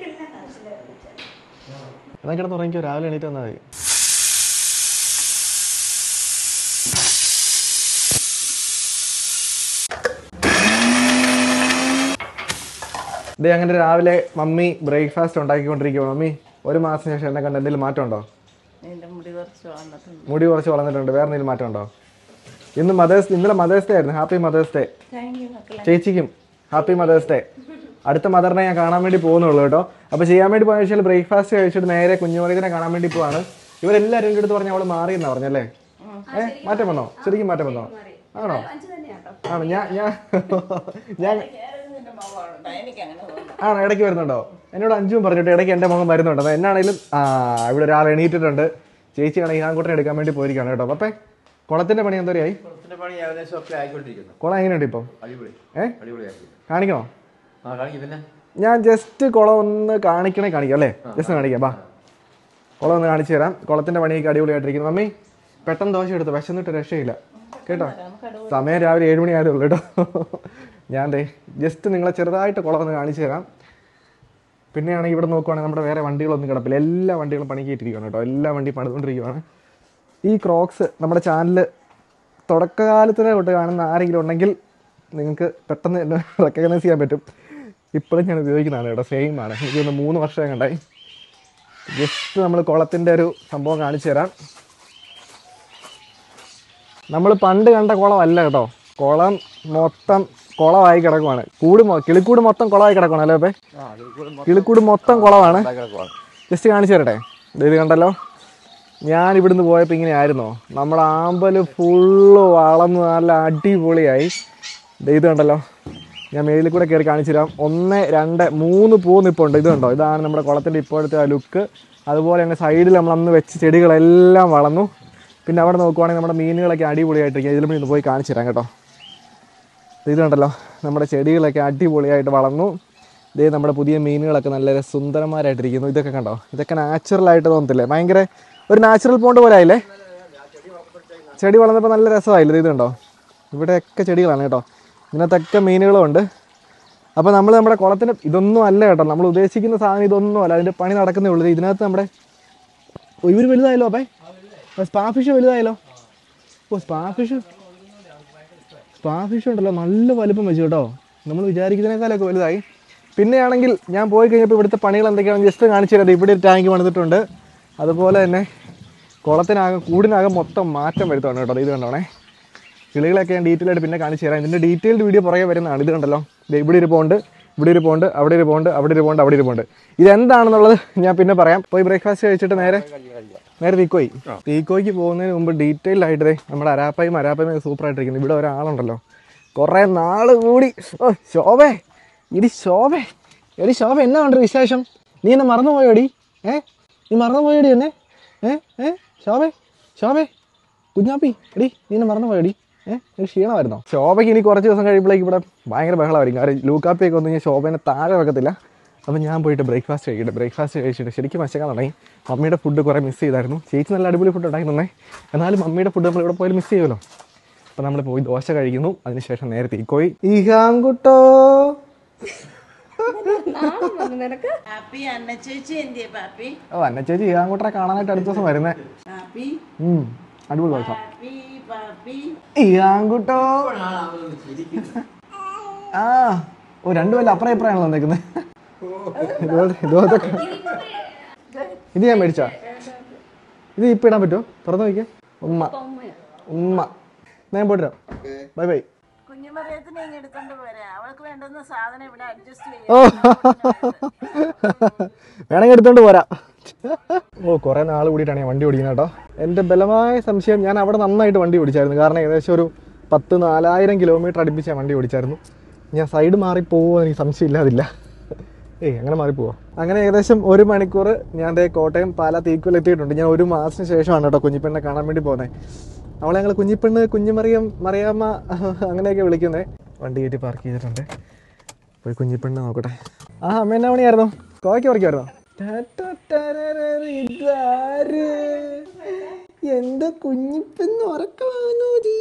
[SPEAKER 1] എന്നാ കിടന്ന് ഉറങ്ങിക്കോ രാവിലെ എണീറ്റ് വന്നാൽ മതി ഇതേ അങ്ങനെ രാവിലെ മമ്മി ബ്രേക്ക്ഫാസ്റ്റ് ഉണ്ടാക്കിക്കൊണ്ടിരിക്കുക മമ്മി ഒരു മാസം ശേഷം എന്നെ കണ്ട് എന്തെങ്കിലും മാറ്റം ഉണ്ടോ
[SPEAKER 6] എന്റെ മുടി കുറച്ച് വളർന്നിട്ടുണ്ട്
[SPEAKER 1] മുടി കുറച്ച് വളർന്നിട്ടുണ്ട് വേറെ എന്തെങ്കിലും മാറ്റം ഉണ്ടോ ഇന്ന് മദേഴ്സ് ഇന്നലെ മദേഴ്സ് ഡേ ആയിരുന്നു happy mother's day
[SPEAKER 6] thank you മക്കളെ
[SPEAKER 1] ചേച്ചിക്കും ഹാപ്പി മദേഴ്സ് ഡേ അടുത്ത മദറിനെ ഞാൻ കാണാൻ വേണ്ടി പോകുന്നുള്ളൂ കേട്ടോ അപ്പോൾ ചെയ്യാൻ വേണ്ടി പോയ വെച്ചാൽ ബ്രേക്ക്ഫാസ്റ്റ് കഴിച്ചിട്ട് നേരെ കുഞ്ഞുമറിയതിനെ കാണാൻ വേണ്ടി പോവാണ് ഇവരെല്ലാവരും എൻ്റെ അടുത്ത് പറഞ്ഞ അവൾ മാറിയെന്നാ പറഞ്ഞല്ലേ ഏ മാറ്റം വന്നോ ശരിക്കും മാറ്റം വന്നോ ആണോ ആണോ ഞാൻ ഞാൻ ഞാൻ
[SPEAKER 6] എനിക്ക് അങ്ങനെ തോന്നുന്നു
[SPEAKER 1] ആണോ ഇടയ്ക്ക് വരുന്നുണ്ടോ എന്നോട് അഞ്ചും പറഞ്ഞിട്ട് ഇടയ്ക്ക് എൻ്റെ മുഖം വരുന്നുണ്ട് അപ്പോൾ എന്നാണേലും ആ ഇവിടെ ഒരാൾ എണീറ്റിട്ടുണ്ട് ചേച്ചിയാണ് ഈ ആൺകുട്ടനെ എടുക്കാൻ വേണ്ടി പോയിരിക്കുകയാണ് കേട്ടോ അപ്പേ കുളത്തിന്റെ പണി എന്തോരായി
[SPEAKER 2] കുളത്തിന്റെ പണി ഏകദേശം ഒക്കെ ആയിക്കൊണ്ടിരിക്കുന്നു
[SPEAKER 1] കുളം എങ്ങനെയുണ്ട് ഇപ്പം
[SPEAKER 2] അടിപൊളി
[SPEAKER 1] ഏ
[SPEAKER 2] അടിപൊളിയാക്കി
[SPEAKER 1] കാണിക്കണോ
[SPEAKER 2] ആ കാണിക്കും പിന്നെ
[SPEAKER 1] ഞാൻ ജസ്റ്റ് കുളം ഒന്ന് കാണിക്കണേ കാണിക്കാം അല്ലേ ജസ്റ്റ് കാണിക്കാം ബാ കുളം ഒന്ന് കാണിച്ചു തരാം കുളത്തിന്റെ പണിയൊക്കെ അടിപൊളിയായിട്ടിരിക്കുന്നു മമ്മി പെട്ടെന്ന് ദോശ എടുത്തു വിശന്നിട്ട് രക്ഷയില്ല കേട്ടോ സമയം രാവിലെ ഏഴ് മണി ആയതേ ഉള്ളൂ കേട്ടോ ഞാൻ ദേ ജസ്റ്റ് നിങ്ങളെ ചെറുതായിട്ട് കുളം ഒന്ന് കാണിച്ചു തരാം പിന്നെയാണെങ്കിൽ ഇവിടെ നോക്കുവാണെങ്കിൽ നമ്മുടെ വേറെ വണ്ടികളൊന്നും കിടപ്പില്ല എല്ലാ വണ്ടികളും പണിക്കിയിട്ടിരിക്കുകയാണ് കേട്ടോ എല്ലാ വണ്ടി പണിതുകൊണ്ടിരിക്കുകയാണ് ഈ ക്രോക്സ് നമ്മുടെ ചാനൽ തുടക്കകാലത്തിനെ തൊട്ട് കാണുന്ന ആരെങ്കിലും ഉണ്ടെങ്കിൽ നിങ്ങൾക്ക് പെട്ടെന്ന് എന്നെ റെക്കഗ്നൈസ് ചെയ്യാൻ പറ്റും ഇപ്പോഴും ഞാൻ ഉപയോഗിക്കുന്നതാണ് കേട്ടോ സെയിം ആണ് എനിക്ക് തോന്നുന്നു മൂന്ന് വർഷം കണ്ടായി ജസ്റ്റ് നമ്മൾ കുളത്തിൻ്റെ ഒരു സംഭവം കാണിച്ചു തരാം നമ്മൾ പണ്ട് കണ്ട കുളമല്ല കേട്ടോ കുളം മൊത്തം കുളമായി കിടക്കുവാണ് കൂട് മൊ- കിളിക്കൂട് മൊത്തം കുളമായി കിടക്കുവാണ് അല്ലേ അപ്പേ കിളിക്കൂട് മൊത്തം കുളമാണ് ജസ്റ്റ് കാണിച്ചു തരട്ടെ ദേ ഇത് കണ്ടല്ലോ ഞാൻ ഇവിടുന്ന് പോയപ്പോൾ ഇങ്ങനെ ആയിരുന്നോ നമ്മുടെ ആമ്പല് ഫുള്ള് വളർന്ന് നല്ല അടിപൊളിയായി ദേ ഇത് കണ്ടല്ലോ ഞാൻ മേളിൽ കൂടെ കയറി കാണിച്ചു തരാം ഒന്ന് രണ്ട് മൂന്ന് പൂ നിപ്പുണ്ട് ഇത് കണ്ടോ ഇതാണ് നമ്മുടെ കുളത്തിൻ്റെ ഇപ്പോഴത്തെ ആ ലുക്ക് അതുപോലെ തന്നെ സൈഡിൽ നമ്മൾ അന്ന് വെച്ച ചെടികളെല്ലാം വളർന്നു പിന്നെ അവിടെ നോക്കുവാണെങ്കിൽ നമ്മുടെ മീനുകളൊക്കെ അടിപൊളിയായിട്ടിരിക്കും ഇതിലും ഇന്ന് പോയി കാണിച്ചു തരാം കേട്ടോ ഇത് കണ്ടല്ലോ നമ്മുടെ ചെടികളൊക്കെ അടിപൊളിയായിട്ട് വളർന്നു ഇതേ നമ്മുടെ പുതിയ മീനുകളൊക്കെ നല്ല സുന്ദരന്മാരായിട്ടിരിക്കുന്നു ഇതൊക്കെ കണ്ടോ ഇതൊക്കെ നാച്ചുറലായിട്ട് തോന്നത്തില്ലേ ഭയങ്കര ഒരു നാച്ചുറൽ പോണ്ട് പോലെ ആയില്ലേ ചെടി വളർന്നപ്പോൾ നല്ല രസമായില്ലേ ഇത് കണ്ടോ ഇവിടെയൊക്കെ ചെടികളാണ് കേട്ടോ ഇതിനകത്തൊക്കെ മീനുകളും ഉണ്ട് അപ്പോൾ നമ്മൾ നമ്മുടെ കുളത്തിന് ഇതൊന്നും അല്ല കേട്ടോ നമ്മൾ ഉദ്ദേശിക്കുന്ന സാധനം ഇതൊന്നും അല്ല അതിൻ്റെ പണി നടക്കുന്നേ ഉള്ളൂ ഇതിനകത്ത് നമ്മുടെ ഓ, ഇവർ വലുതായല്ലോ അപ്പേ സ്പാ ഫിഷ് വലുതായല്ലോ ഓ സ്പാ ഫിഷ് സ്പാ ഫിഷ് ഉണ്ടല്ലോ നല്ല വലുപ്പം വെച്ചു കേട്ടോ നമ്മൾ വിചാരിക്കുന്നതിനേക്കാളൊക്കെ വലുതായി പിന്നെയാണെങ്കിൽ ഞാൻ പോയി കഴിഞ്ഞപ്പോൾ ഇവിടുത്തെ പണികൾ എന്തൊക്കെയാണെന്ന് ജസ്റ്റ് കാണിച്ചു തരാം ദേ ഇവിടെ ഒരു ടാങ്ക് പണിതിട്ടുണ്ട് അതുപോലെ തന്നെ കുളത്തിനകം കൂടിനകം മൊത്തം മാറ്റം വരുത്തുകയാണ് കേട്ടോ ദേ ഇത് കണ്ടോണേ കിളികളൊക്കെ ഞാൻ ഡീറ്റെയിൽ ആയിട്ട് പിന്നെ കാണിച്ചു തരാം ഇതിൻ്റെ ഡീറ്റെയിൽഡ് വീഡിയോ പുറകെ വരുന്നതാണ് ഇത് കണ്ടല്ലോ ദേ ഇവിടെ ഒരു പോണ്ട് ഇവിടെ ഒരു പോണ്ട് അവിടെ ഒരു പോണ്ട് അവിടെ ഒരു പോണ്ട് അവിടെ ഒരു പോണ്ട് ഇതെന്താണെന്നുള്ളത് ഞാൻ പിന്നെ പറയാം പോയി ബ്രേക്ക്ഫാസ്റ്റ് കഴിച്ചിട്ട് നേരെ നേരെ തീക്കോയി തീക്കോയ്ക്ക് പോകുന്നതിന് മുമ്പ് ഡീറ്റെയിൽ ആയിട്ട് ദേ നമ്മുടെ അരാപ്പയും അരാപ്പയും സൂപ്പർ ആയിട്ടിരിക്കുന്നു ഇവിടെ ഒരാളുണ്ടല്ലോ കുറേ നാള് കൂടി ഓ ശോഭേ ഇടി ശോഭേ എടി ശോഭ എന്നാ ഉണ്ട് വിശേഷം നീ എന്നെ മറന്നു പോയോടി ഏ നീ മറന്നു പോയോടി എന്നെ ഏ ഏ ശോഭേ ശോഭേ കുഞ്ഞാപ്പി എടി നീ എന്നെ മറന്നു പോയോടി ഏ ഒരു ക്ഷീണമായിരുന്നോ ശോഭയ്ക്ക് ഇനി കുറച്ച് ദിവസം കഴിയുമ്പോഴേക്ക് ഇവിടെ ഭയങ്കര ബഹളമായിരിക്കും കാരണം ലൂക്കാപ്പിയൊക്കെ ഒന്നും ഞാൻ ശോഭേനെ താഴെ വെക്കത്തില്ല അപ്പം ഞാൻ പോയിട്ട് ബ്രേക്ക്ഫാസ്റ്റ് കഴിക്കട്ടെ ബ്രേക്ക്ഫാസ്റ്റ് കഴിച്ചിട്ട് ശരിക്കും വശക്കാൻ തുടങ്ങി മമ്മിയുടെ ഫുഡ് കുറേ മിസ് ചെയ്തായിരുന്നു ചേച്ചി നല്ല അടിപൊളി ഫുഡ് ഉണ്ടാക്കി തന്നേ എന്നാലും മമ്മിയുടെ ഫുഡ് നമ്മൾ ഇവിടെ പോയാലും മിസ് ചെയ്യുമല്ലോ അപ്പം നമ്മൾ പോയി ദോശ കഴിക്കുന്നു അതിനുശേഷം നേരെ തീക്കോയി ഈഹാങ്കുട്ടോ
[SPEAKER 6] പാപ്പി അന്ന ചേച്ചി എന്തിയെ പാപ്പി
[SPEAKER 1] ഓ അന്ന ചേച്ചി ഈഹാങ്കുട്ടറെ കാണാനായിട്ട് അടുത്ത ദിവസം വരുന്നേ
[SPEAKER 6] പാപ്പി
[SPEAKER 1] ഉം, അടിപൊളി ദോശ
[SPEAKER 6] പാപ്പി പാപ്പി
[SPEAKER 1] ഈഹാങ്കുട്ടോ ആ ഓ രണ്ടു പേരും അപ്പുറം ഇപ്പുറമാണല്ലോ വന്നേക്കുന്നത് ഇതുപോലെ ഇതുപോലത്തെ ഇത് ഞാൻ മേടിച്ചാ ഇത് ഇപ്പം ഇടാൻ പറ്റുമോ തുറന്നു നോക്കിയേ ഉമ്മ ഉമ്മ ഞാൻ പോയിട്ട് ബൈ ബൈ
[SPEAKER 6] കുഞ്ഞുമറിയത്തിനെ ഇങ്ങ് എടുത്തോണ്ട് പോരാ അവൾക്ക് വേണ്ടുന്ന സാധനം ഇവിടെ അഡ്ജസ്റ്റ്
[SPEAKER 1] ഓ വേണമെങ്കിൽ എടുത്തോണ്ട് പോരാ ഓ കുറേ നാൾ കൂടിയിട്ടാണ് ഞാൻ വണ്ടി ഓടിക്കുന്നത് കേട്ടോ എൻ്റെ ബലമായ സംശയം ഞാൻ അവിടെ നന്നായിട്ട് വണ്ടി ഓടിച്ചായിരുന്നു കാരണം ഏകദേശം ഒരു പത്ത് നാലായിരം കിലോമീറ്റർ അടുപ്പിച്ച് ഞാൻ വണ്ടി ഓടിച്ചായിരുന്നു ഞാൻ സൈഡ് മാറി പോകുമോ എനിക്ക് സംശയമില്ല അതില്ല ഏയ് അങ്ങനെ മാറിപ്പോവോ അങ്ങനെ ഏകദേശം ഒരു മണിക്കൂർ ഞാൻ ദേ കോട്ടയം പാല തീക്കുവൽ എത്തിയിട്ടുണ്ട് ഞാൻ ഒരു മാസത്തിന് ശേഷമാണ് കേട്ടോ കുഞ്ഞിപ്പെണ്ണെ കാണാൻ വേണ്ടി പോകുന്നത് അവളെ ഞങ്ങൾ കുഞ്ഞിപ്പെണ്ണ് കുഞ്ഞുമറിയം മറിയാമ്മ അങ്ങനെയൊക്കെ വിളിക്കുന്നത് വണ്ടി കയറ്റി പാർക്ക് ചെയ്തിട്ടുണ്ട് പോയി കുഞ്ഞിപ്പെണ്ണ് നോക്കട്ടെ ആ അമ്മ എന്നാ പണിയായിരുന്നു കോവയ്ക്ക് പറിക്കുമായിരുന്നോ ഇതാര് എന്റെ കുഞ്ഞിപ്പെന്ന് ഉറക്കമാണോ ജീ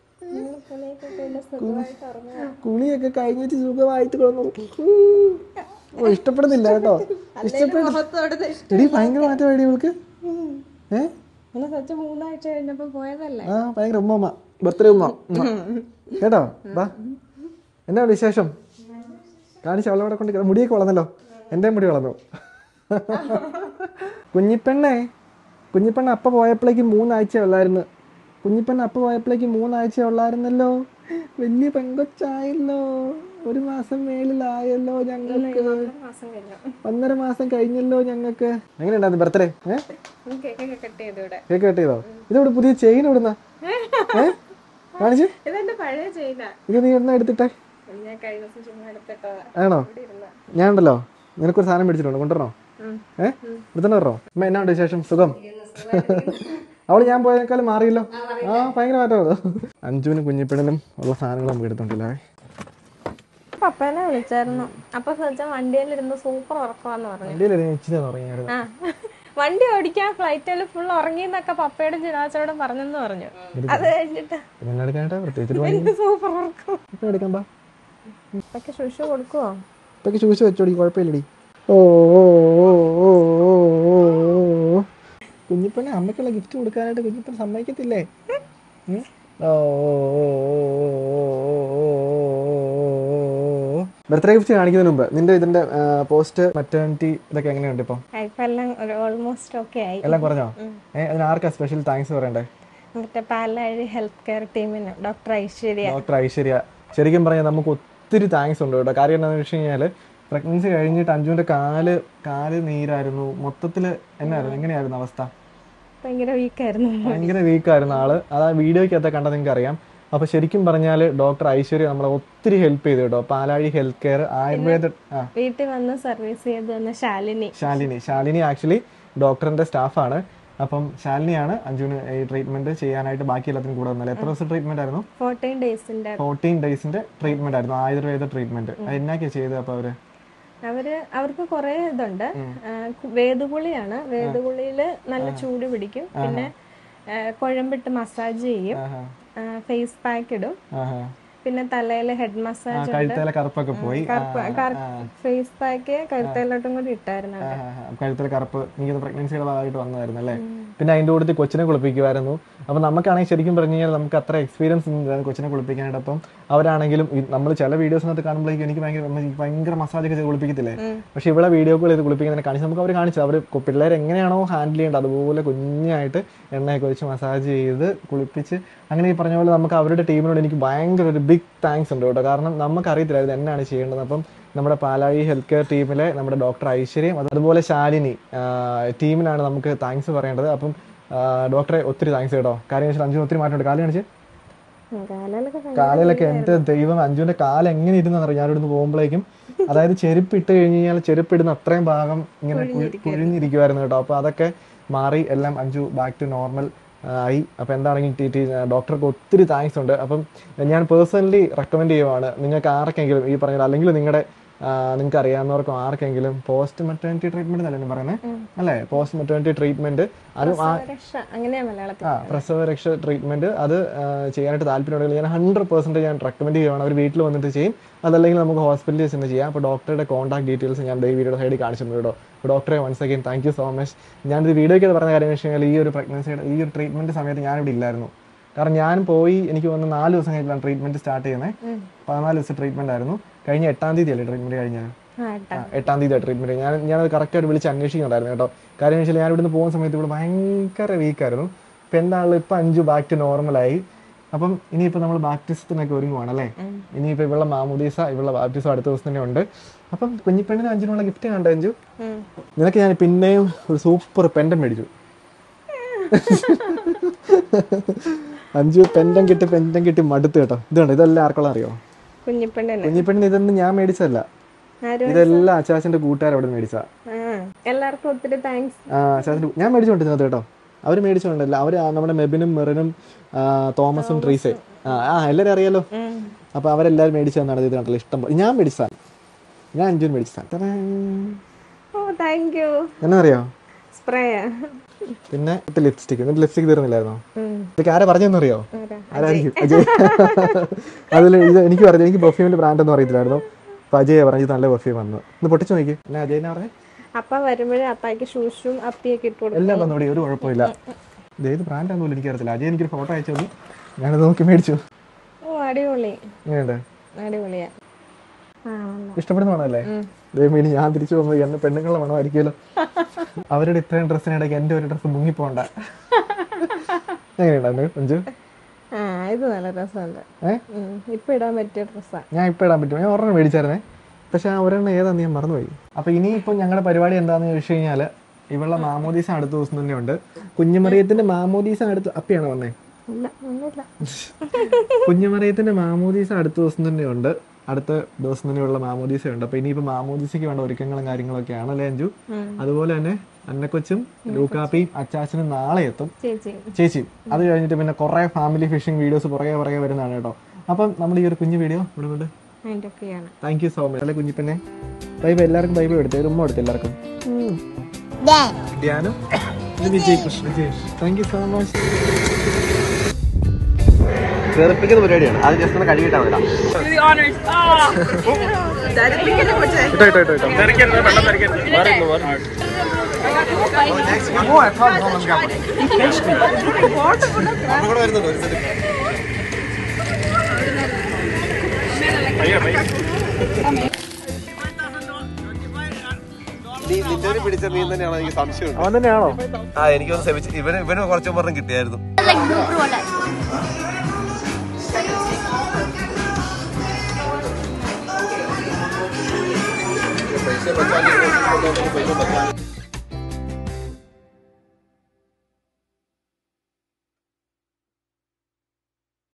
[SPEAKER 1] കുളിയൊക്കെ കഴിഞ്ഞിട്ട് സുഖമായിട്ട് കിടന്നു ഓ ഇഷ്ടപ്പെടുന്നില്ല കേട്ടോ ഇഷ്ടപ്പെടുന്നു എടി ഭയങ്കര മാറ്റം ഇവൾക്ക് ഏ
[SPEAKER 7] മൂന്നാഴ്ച കഴിഞ്ഞപ്പോ പോയതല്ലേ
[SPEAKER 1] ആ ഭയങ്കര ഉമ്മ ഉമ്മ ബർത്ത്ഡേ ഉമ്മ ഉമ്മ. കേട്ടോ വാ എന്നാ വിശേഷം കാണിച്ച് അവളെ അവിടെ കൊണ്ട് കിട- മുടിയൊക്കെ വളർന്നല്ലോ എൻ്റെ മുടി വളർന്നു കുഞ്ഞിപ്പെണ്ണേ കുഞ്ഞിപ്പെണ്ണ അപ്പ പോയപ്പോഴേക്ക് മൂന്നാഴ്ച ഉള്ളായിരുന്നു കുഞ്ഞിപ്പെണ്ണ അപ്പ പോയപ്പോഴേക്ക് മൂന്നാഴ്ച ഉള്ളായിരുന്നല്ലോ വലിയ പെങ്കൊച്ചായല്ലോ ഒരു മാസം മേളിലായല്ലോ ഞങ്ങൾക്ക് ഒന്നര മാസം കഴിഞ്ഞല്ലോ ഞങ്ങൾക്ക് എങ്ങനെയുണ്ടായിരുന്നു ബർത്ത്ഡേ ഏഹ്
[SPEAKER 7] കേക്കൊക്കെ കട്ട് ചെയ്തു ഇവിടെ
[SPEAKER 1] കേക്ക് കട്ട് ചെയ്തോ ഇതോടെ പുതിയ ചെയിൻ ഇവിടുന്ന ഏ കാണിച്ച്
[SPEAKER 7] ഇതെന്റെ പഴയ ചെയ്ത
[SPEAKER 1] ഇത് നീ എന്നാ എടുത്തിട്ടെ
[SPEAKER 7] ഞാൻ കഴിഞ്ഞ ദിവസം ചുമ്മാ എടുത്തിട്ടതാ
[SPEAKER 1] ആണോ ഞാൻ ഉണ്ടല്ലോ നിനക്കൊരു സാധനം മേടിച്ചിട്ടുണ്ട് കൊണ്ടുവരണോ ഏ എടുത്തോണ്ട് വരണോ അമ്മ എന്നാ ഉണ്ട് വിശേഷം സുഖം അവള് ഞാൻ പോയതിനേക്കാളും മാറിയല്ലോ ആ ഭയങ്കര മാറ്റമാണ് അഞ്ചുവിനും കുഞ്ഞിപ്പെണ്ണിനും ഉള്ള സാധനങ്ങൾ നമുക്ക് എടുത്തോണ്ടില്ലേ
[SPEAKER 7] പപ്പേനെ വിളിച്ചായിരുന്നു അപ്പൊ സജ്ജ വണ്ടിയിലിരുന്ന് സൂപ്പർ ഉറക്കമാന്ന് പറഞ്ഞു
[SPEAKER 1] വണ്ടിയിൽ ഇച്ചിരി തുടങ്ങിയായിരുന്നു
[SPEAKER 7] ആ വണ്ടി ഓടിക്കാൻ ഫ്ലൈറ്റിൽ ഫുൾ ഉറങ്ങിന്നൊക്കെ പപ്പയോടും ചിരാച്ചോടും പറഞ്ഞെന്ന് പറഞ്ഞു അത് കഴിഞ്ഞിട്ട്
[SPEAKER 1] പിന്നെ എന്നാ എടുക്കാനായിട്ടാ പ്രത്യേകിച്ച് പണി
[SPEAKER 7] എനിക്ക് സൂപ്പർ ഉറക്കം
[SPEAKER 1] ഇപ്പൊ എടുക്കാൻ പാ
[SPEAKER 7] പപ്പയ്ക്ക് ശുശു കൊടുക്കുവോ
[SPEAKER 1] ഇപ്പൊക്കെ ചൂസ് വെച്ചോടി കുഴപ്പമില്ലടി ഓ ഓ ഓ ഓ ഓ ഓ ഓ കുഞ്ഞിപ്പനെ അമ്മയ്ക്കുള്ള ഗിഫ്റ്റ് കൊടുക്കാനായിട്ട് കുഞ്ഞിപ്പൻ സമ്മതിക്കത്തില്ലേ ഉം? ഓ ബർത്ത്ഡേ ഗിഫ്റ്റ് കാണിക്കുന്നതിന് മുമ്പ് നിന്റെ ഇതിന്റെ പോസ്റ്റ് മറ്റേണിറ്റി ഇതൊക്കെ എങ്ങനെയുണ്ട് ഇപ്പം
[SPEAKER 7] ഇപ്പൊ എല്ലാം ഓൾമോസ്റ്റ് ഓക്കെ ആയി
[SPEAKER 1] എല്ലാം കുറഞ്ഞോ ഏഹ് അതിന് ആർക്കാ സ്പെഷ്യൽ താങ്ക്സ് പറയണ്ടേ
[SPEAKER 7] മറ്റേ പാലാഴി ഹെൽത്ത് കെയർ ടീമിന് ഡോക്ടർ ഐശ്വര്യ
[SPEAKER 1] ഡോക്ടർ ഐശ്വര്യ ശരിക്കും പറഞ്ഞാൽ നമുക്ക് ഒത്തിരി താങ്ക്സ് ഉണ്ട് കേട്ടോ കാര്യം എന്താണെന്ന് വെച്ച് കഴിഞ്ഞാൽ പ്രഗ്നൻസി കഴിഞ്ഞിട്ട് അഞ്ജുവിന്റെ കാല് കാല് നീരായിരുന്നു മൊത്തത്തിൽ എന്നായിരുന്നു എങ്ങനെയായിരുന്നു അവസ്ഥ
[SPEAKER 7] ഭയങ്കര വീക്കായിരുന്നു
[SPEAKER 1] ഭയങ്കര വീക്കായിരുന്നു ആള് അത് ആ വീഡിയോയ്ക്കകത്ത് കണ്ടത് നിങ്ങൾക്ക് അറിയാം അപ്പൊ ശരിക്കും പറഞ്ഞാൽ ഡോക്ടർ ഐശ്വര്യ നമ്മളെ ഒത്തിരി ഹെൽപ്പ് ചെയ്തു കേട്ടോ പാലാഴി ഹെൽത്ത് കെയർ ആയുർവേദ ആ
[SPEAKER 7] വീട്ടിൽ വന്ന് സർവീസ് ചെയ്ത് വന്ന ശാലിനി
[SPEAKER 1] ശാലിനി ശാലിനി ആക്ച്വലി ഡോക്ടറിന്റെ സ്റ്റാഫാണ് അപ്പം ശാലിനിയാണ് അഞ്ജുവിന് ഈ ട്രീറ്റ്മെന്റ് ചെയ്യാനായിട്ട് ബാക്കി എല്ലാത്തിനും കൂടെ വന്നത് എത്ര ദിവസം ട്രീറ്റ്മെന്റ് ആയിരുന്നു
[SPEAKER 7] ഫോർട്ടീൻ ഡേയ്സിന്റെ
[SPEAKER 1] ഫോർട്ടീൻ ഡേയ്സിന്റെ ട്രീറ്റ്മെന്റ് ആയിരുന്നു ആയുർവേദ ട്രീറ്റ്മെന്റ് എന്നാക്കിയാ ചെയ്തത് അപ്പൊ അവര്
[SPEAKER 7] അവര് അവർക്ക് കുറെ ഇതുണ്ട് ആ, കു- വേദുകുളിയാണ് വേദുകുളിയില് നല്ല ചൂട് പിടിക്കും പിന്നെ ആ, കുഴമ്പിട്ട് മസാജ് ചെയ്യും
[SPEAKER 1] ആഹാ.
[SPEAKER 7] ഫേസ് പാക്ക് ഇടും
[SPEAKER 1] ആഹാ.
[SPEAKER 7] പിന്നെ തലയില് ഹെഡ്
[SPEAKER 1] ആ,
[SPEAKER 7] മസാജ്
[SPEAKER 1] കഴുത്തേലെ കറുപ്പൊക്കെ പോയി
[SPEAKER 7] ഫേസ് പാക്ക് കഴുത്തേലോട്ടും കൂടി ഇട്ടായിരുന്നു അവര്.
[SPEAKER 1] കഴുത്തിലെ കറുപ്പ് എനിക്ക് പ്രഗ്നൻസിയുടെ ഭാഗമായിട്ട് വന്നതായിരുന്നു അല്ലേ പിന്നെ അതിന്റെ കൂട്ടത്തിൽ കൊച്ചിനെ കുളിപ്പിക്കുമായിരുന്നു അപ്പൊ നമുക്കാണെങ്കിൽ ശരിക്കും പറഞ്ഞു കഴിഞ്ഞാൽ നമുക്ക് അത്ര എക്സ്പീരിയൻസ് ഒന്നും കൊച്ചിനെ കുളിപ്പിക്കാനായിട്ട് അപ്പം അവരാണെങ്കിലും നമ്മൾ ചില വീഡിയോസിനകത്ത് കാണുമ്പോഴേക്കും എനിക്ക് ഭയങ്കര എനിക്ക് ഭയങ്കര മസാജ് ഒക്കെ ചെയ്ത് കുളിപ്പിക്കത്തില്ലേ പക്ഷെ ഇവിടെ വീഡിയോ കോൾ ചെയ്ത് കുളിപ്പിക്കുന്നതിനെ കാണിച്ച് നമുക്ക് അവർ കാണിച്ചു അവർ പിള്ളേർ എങ്ങനെയാണോ ഹാൻഡിൽ ചെയ്യേണ്ടത് അതുപോലെ കുഞ്ഞായിട്ട് എണ്ണയൊക്കെ ഒഴിച്ച് മസാജ് ചെയ്ത് കുളിപ്പിച്ച് അങ്ങനെ ഈ പറഞ്ഞ പോലെ നമുക്ക് അവരുടെ ടീമിനോട് എനിക്ക് ഭയങ്കര ഒരു ബിഗ് താങ്ക്സ് ഉണ്ട് കേട്ടോ കാരണം നമുക്ക് അറിയത്തില്ലായിരുന്നു എന്നാണ് ചെയ്യേണ്ടത് അപ്പം നമ്മുടെ പാലാഴി ഹെൽത്ത് കെയർ ടീമിലെ നമ്മുടെ ഡോക്ടർ ഐശ്വര്യം അതുപോലെ ശാലിനി ആ, ടീമിനാണ് നമുക്ക് താങ്ക്സ് പറയേണ്ടത് അപ്പം ആ, ഡോക്ടറെ ഒത്തിരി താങ്ക്സ് കേട്ടോ കാര്യം വെച്ചാൽ അഞ്ചു ഒത്തിരി മാറ്റമുണ്ട് കാലം കാണിച്ച്
[SPEAKER 7] ഉം, കാലിലൊക്കെ ഭയങ്കര
[SPEAKER 1] കാലിലൊക്കെ എന്റെ ദൈവം അഞ്ജുവിന്റെ കാല് എങ്ങനെ ഇരുന്നറിയാം ഞാൻ ഇവിടുന്ന് പോകുമ്പോഴേക്കും അതായത് ചെരുപ്പ് ഇട്ട് കഴിഞ്ഞ് കഴിഞ്ഞാൽ ചെരുപ്പ് ഇടുന്ന അത്രയും ഭാഗം ഇങ്ങനെ കുഴി- കുഴിഞ്ഞിരിക്കുമായിരുന്നു കേട്ടോ അപ്പൊ അതൊക്കെ മാറി എല്ലാം അഞ്ജു ബാക്ക് ടു നോർമൽ ആയി അപ്പൊ എന്താണെങ്കിലും ടി ടി ഡോക്ടർക്ക് ഒത്തിരി താങ്ക്സ് ഉണ്ട് അപ്പം ഞാൻ പേഴ്സണലി റെക്കമെൻഡ് ചെയ്യുവാണ് നിങ്ങൾക്ക് ആർക്കെങ്കിലും ഈ പറഞ്ഞ അല്ലെങ്കിൽ നിങ്ങളുടെ നിങ്ങൾക്ക് അറിയാവുന്നവർക്കും ആർക്കെങ്കിലും പോസ്റ്റ് മെറ്റേണിറ്റി ട്രീറ്റ്മെന്റ് അല്ലേ പറയുന്നത് അല്ലേ പോസ്റ്റ് മെറ്റേണിറ്റി ട്രീറ്റ്മെന്റ് അതും ആ
[SPEAKER 7] രക്ഷ അങ്ങനെയാ മലയാളത്തിൽ
[SPEAKER 1] ആ പ്രസവരക്ഷ ട്രീറ്റ്മെന്റ് അത് ആ, ചെയ്യാനായിട്ട് താല്പര്യമുണ്ടെങ്കിൽ ഞാൻ ഹൺഡ്രഡ് പെർസെന്റ് ഞാൻ റെക്കമെൻഡ് ചെയ്യുവാണ് അവർ വീട്ടിൽ വന്നിട്ട് ചെയ്യും അതല്ലെങ്കിൽ നമുക്ക് ഹോസ്പിറ്റലിൽ ചെന്ന് ചെയ്യാം അപ്പോൾ ഡോക്ടറുടെ കോൺടാക്ട് ഡീറ്റെയിൽസ് ഞാൻ ഈ വീഡിയോ സൈഡിൽ കാണിച്ചിട്ടുണ്ട് കേട്ടോ അപ്പോൾ ഡോക്ടറെ once again thank you so much ഞാനിത് വീഡിയോയ്ക്ക് പറഞ്ഞ കാര്യം എന്ന് വെച്ച് കഴിഞ്ഞാൽ ഈ ഒരു പ്രഗ്നൻസിയുടെ ഈ ഒരു ട്രീറ്റ്മെന്റ് സമയത്ത് ഞാനിവിടെ ഇല്ലായിരുന്നു കാരണം ഞാൻ പോയി എനിക്ക് വന്ന് നാല് ദിവസം കഴിഞ്ഞിട്ടാണ് ട്രീറ്റ്മെന്റ് സ്റ്റാർട്ട് ചെയ്യുന്നത് പതിനാല് ദിവസം ട്രീറ്റ്മെന്റ് ആയിരുന്നു കഴിഞ്ഞ എട്ടാം തീയതി അല്ലേ ട്രീറ്റ്മെന്റ് കഴിഞ്ഞത്
[SPEAKER 7] ആ ഏട്ടാ
[SPEAKER 1] ആ, എട്ടാം തീയതി ട്രീറ്റ്മെന്റ് ഞാൻ ഞാനത് കറക്റ്റായിട്ട് വിളിച്ച് അന്വേഷിക്കുന്നുണ്ടായിരുന്നു കേട്ടോ കാര്യം എന്ന് വെച്ചാൽ ഞാൻ ഇവിടുന്ന് പോകുന്ന സമയത്ത് ഇവിടെ ഭയങ്കര വീക്കായിരുന്നു ഇപ്പം എന്താണല്ലോ ഇപ്പം അഞ്ചു ബാക്ക് ടു നോർമലായി അപ്പം ഇനിയിപ്പോൾ നമ്മൾ ബാപ്റ്റിസത്തിനൊക്കെ ഒരുങ്ങുവാണ് അല്ലേ ഇനിയിപ്പോൾ ഇവളുടെ മാമുദീസ ഇവളുടെ ബാപ്റ്റിസം അടുത്ത ദിവസം തന്നെ ഉണ്ട് അപ്പം കുഞ്ഞിപ്പെണ്ണിന് അഞ്ചിനുള്ള ഗിഫ്റ്റ് കണ്ടോ അഞ്ചു നിനക്ക് ഞാൻ പിന്നെയും ഒരു സൂപ്പർ പെൻഡം മേടിച്ചു അഞ്ചു പെൻഡം കിട്ടി പെൻഡം കിട്ടി മടുത്ത് കേട്ടോ ഇതുണ്ട് ഇതെല്ലാം ആർക്കുള്ള അറിയോ
[SPEAKER 7] കുഞ്ഞിപ്പെണ്ണന്
[SPEAKER 1] കുഞ്ഞിപ്പെണ്ണിന് ഇതൊന്നും ഞാൻ മേടിച്ചതല്ല
[SPEAKER 7] ആര്
[SPEAKER 1] ഇതെല്ലാം അച്ചാച്ചന്റെ കൂട്ടുകാർ അവിടെ മേടിച്ചാ
[SPEAKER 7] ആ എല്ലാവർക്കും ഒത്തിരി താങ്ക്സ്
[SPEAKER 1] ആ അച്ചാച്ചന്റെ ഞാൻ മേടിച്ചോണ്ടിരുന്നത് കേട്ടോ അവർ മേടിച്ചോണ്ടല്ല അവർ നമ്മുടെ മെബിനും മെറിനും ആ, തോമസും ട്രീസയും ആ ആ എല്ലാവരും അറിയാലോ അപ്പൊ അവരെല്ലാവരും മേടിച്ചു തന്നാണ് ഇത് കണ്ടല്ലോ ഇഷ്ടം പോലെ ഞാൻ മേടിച്ച സാധനം ഞാൻ അഞ്ചും മേടിച്ച സാധനം തടാ.
[SPEAKER 7] ഓ താങ്ക് യു
[SPEAKER 1] എന്നറിയോ
[SPEAKER 7] സ്പ്രേ
[SPEAKER 1] പിന്നെ ലിപ്സ്റ്റിക് എന്നിട്ട് ലിപ്സ്റ്റിക് തീർന്നില്ലായിരുന്നോ ഇതൊക്കെ ആരാ പറഞ്ഞെന്നറിയോ ആരായിരിക്കും അജയ് അതിൽ ഇത് എനിക്ക് പറഞ്ഞു എനിക്ക് പെർഫ്യൂമിന്റെ ബ്രാൻഡ് ഒന്നും അറിയത്തില്ലായിരുന്നു അപ്പൊ അജയ് പറഞ്ഞു ഇത് നല്ല പെർഫ്യൂം വന്നു ഒന്ന് പൊട്ടിച്ചു നോക്കി എന്നെ അജയ് എന്നാ പറഞ്ഞേ
[SPEAKER 7] അപ്പ വരുമ്പോഴേ അപ്പായ്ക്ക് ഷൂഷും അപ്പിയൊക്കെ ഇട്ട് കൊടുക്കും
[SPEAKER 1] എല്ലാം വന്നോടി ഒരു കുഴപ്പമില്ല ഇത് ഏത് ബ്രാൻഡ് ആണെന്ന് എനിക്ക് അറിയത്തില്ല അജയ് എനിക്കൊരു ഫോട്ടോ അയച്ചു തന്നു ഞാനത് നോക്കി മേടിച്ചു
[SPEAKER 7] ഓ അടിപൊളി
[SPEAKER 1] എങ്ങനെയുണ്ട്
[SPEAKER 7] അടിപൊളിയാ ആ നല്ല.
[SPEAKER 1] ഇഷ്ടപ്പെടുന്ന മണമല്ലേ ദൈവം ഇനി ഞാൻ തിരിച്ചു പോകുമ്പോൾ എന്നെ പെണ്ണുങ്ങളുടെ മണമായിരിക്കുമല്ലോ അവരുടെ ഇത്രയും ഡ്രസ്സിനിടയ്ക്ക് എന്റെ ഒരു ഡ്രസ്സ് മുങ്ങിപ്പോണ്ട എങ്ങനെയുണ്ടായിരുന്നു അഞ്ചു
[SPEAKER 7] ആ ഇത് നല്ല രസമുണ്ട്
[SPEAKER 1] ഏ
[SPEAKER 7] ഉം, ഇപ്പൊ ഇടാൻ പറ്റിയ ഡ്രസ്സാ
[SPEAKER 1] ഞാൻ ഇപ്പം ഇടാൻ പറ്റും ഞാൻ ഒരെണ്ണം മേടിച്ചായിരുന്നേ പക്ഷെ ആ ഒരെണ്ണം ഏതാന്ന് ഞാൻ മറന്നുപോയി അപ്പൊ ഇനിയിപ്പോൾ ഞങ്ങളുടെ പരിപാടി എന്താണെന്ന് ചോദിച്ചു കഴിഞ്ഞാൽ ഇവളുടെ മാമോദീസ അടുത്ത ദിവസം തന്നെ ഉണ്ട് കുഞ്ഞുമറിയത്തിന്റെ മാമോദീസ അടുത്ത് അപ്പിയാണോ വന്നേ
[SPEAKER 7] ഇല്ല ഒന്നുമില്ല
[SPEAKER 1] കുഞ്ഞുമറിയത്തിന്റെ മാമോദീസ അടുത്ത ദിവസം തന്നെ ഉണ്ട് അടുത്ത ദിവസം തന്നെയുള്ള മാമോദീസ ഉണ്ട് അപ്പൊ ഇനിയിപ്പോ മാമോദീസയ്ക്ക് വേണ്ട ഒരുക്കങ്ങളും കാര്യങ്ങളൊക്കെയാണ് അല്ലേ അഞ്ചു അതുപോലെ തന്നെ അന്നക്കൊച്ചും ലൂക്കാപ്പിയും അച്ചാച്ചനും നാളെ എത്തും
[SPEAKER 7] ചേച്ചി
[SPEAKER 1] ചേച്ചി അത് കഴിഞ്ഞിട്ട് പിന്നെ കുറെ ഫാമിലി ഫിഷിംഗ് വീഡിയോസ് പുറകെ പുറകെ വരുന്നതാണ് കേട്ടോ അപ്പം നമ്മൾ ഈ ഒരു കുഞ്ഞു വീഡിയോ ഇവിടെ കൊണ്ട്
[SPEAKER 7] അതിന്റെ ഒക്കെയാണ്
[SPEAKER 1] താങ്ക് യു സോ മച്ച് അല്ലെ കുഞ്ഞിപ്പന്നെ ബൈ ബൈ എല്ലാവർക്കും ബൈ ബൈ എടുത്തേ ഒരു ഉമ്മ എടുത്തു എല്ലാവർക്കും ധ്യാനം ഇത് Vijay Krishna thank you so much
[SPEAKER 2] തെറിപ്പിക്കുന്ന പരിപാടിയാണ് അത് ജസ്റ്റ് ഒന്ന് കഴുകിയിട്ടാ മതി
[SPEAKER 1] ഇട്ടോ ഇട്ടോ ഇട്ടോ ഇട്ടോ
[SPEAKER 2] പിടിച്ച മീൻ തന്നെയാണോ എനിക്ക് സംശയം
[SPEAKER 1] അവൻ തന്നെയാണോ
[SPEAKER 2] ആ എനിക്കൊന്ന് ശ്രമിച്ചു ഇവന് ഇവന് കുറച്ചു പറഞ്ഞ് കിട്ടിയായിരുന്നു
[SPEAKER 1] ആ